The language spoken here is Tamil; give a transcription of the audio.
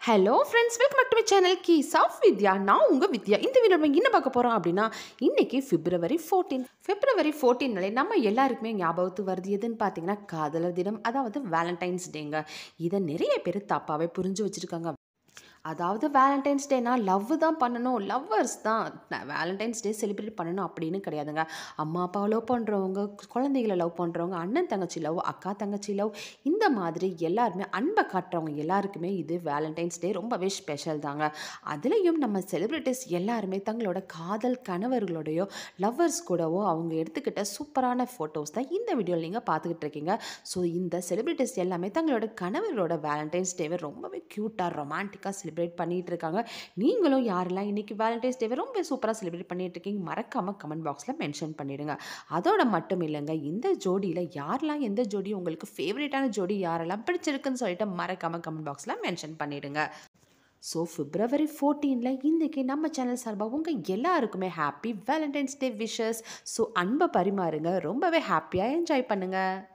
hello friends welcome back to my channel keys of Vidya நான் உங்கள் வித்யா இந்த வீடியோ நம்ம என்ன பார்க்க போகிறோம் அப்படின்னா இன்னைக்கு பிப்ரவரி ஃபோர்டீன் பிப்ரவரி ஃபோர்டீன்னாலே நம்ம எல்லாருக்குமே ஞாபகத்துக்கு வருது எதுன்னு பார்த்தீங்கன்னா காதலர் தினம் அதாவது வேலண்டைன்ஸ் டேங்க இதை நிறைய பேர் தப்பாகவே புரிஞ்சு வச்சுருக்காங்க அதாவது வேலண்டைன்ஸ் டேனா லவ் தான் பண்ணணும் லவ்வர்ஸ் தான் வேலண்டைன்ஸ் டே செலிப்ரேட் பண்ணணும் அப்படின்னு கிடையாதுங்க அம்மா அப்பாவை லவ் பண்ணுறவங்க குழந்தைகளை லவ் பண்ணுறவங்க அண்ணன் தங்கச்சி லவ் அக்கா தங்கச்சி லவ் இந்த மாதிரி எல்லாருமே அன்பை காட்டுறவங்க எல்லாருக்குமே இது வேலண்டைன்ஸ் டே ரொம்பவே ஸ்பெஷல் தாங்க அதுலேயும் நம்ம செலிப்ரிட்டிஸ் எல்லாருமே தங்களோட காதல் கணவர்களோடையோ லவ்வர்ஸ் கூடவோ அவங்க எடுத்துக்கிட்ட சூப்பரான ஃபோட்டோஸ் தான் இந்த வீடியோவில் நீங்கள் பார்த்துக்கிட்டு இருக்கீங்க ஸோ இந்த செலிப்ரிட்டிஸ் எல்லாமே தங்களோட கணவரோட வேலண்டைன்ஸ் டேவை ரொம்பவே க்யூட்டாக ரொமான்டிக்காக செலிப்ரேட் பண்ணிகிட்டு இருக்காங்க நீங்களும் யாரெல்லாம் இன்றைக்கி வேலண்டைன்ஸ் டேவை ரொம்ப சூப்பராக செலிப்ரேட் பண்ணிட்டு இருக்கீங்க மறக்காமல் கமெண்ட் பாக்ஸில் மென்ஷன் பண்ணிடுங்க அதோட மட்டும் இல்லைங்க இந்த ஜோடியில் யாரெல்லாம் எந்த ஜோடி உங்களுக்கு ஃபேவரட்டான ஜோடி யாரெல்லாம் பிடிச்சிருக்குன்னு சொல்லிட்டு மறக்காமல் கமெண்ட் பாக்ஸில் மென்ஷன் பண்ணிடுங்க ஸோ பிப்ரவரி ஃபோர்டீனில் இன்றைக்கி நம்ம சேனல் சார்பாக உங்கள் எல்லாருக்குமே happy Valentine's day wishes so அன்பை பரிமாறுங்க ரொம்பவே ஹாப்பியாக என்ஜாய் பண்ணுங்கள்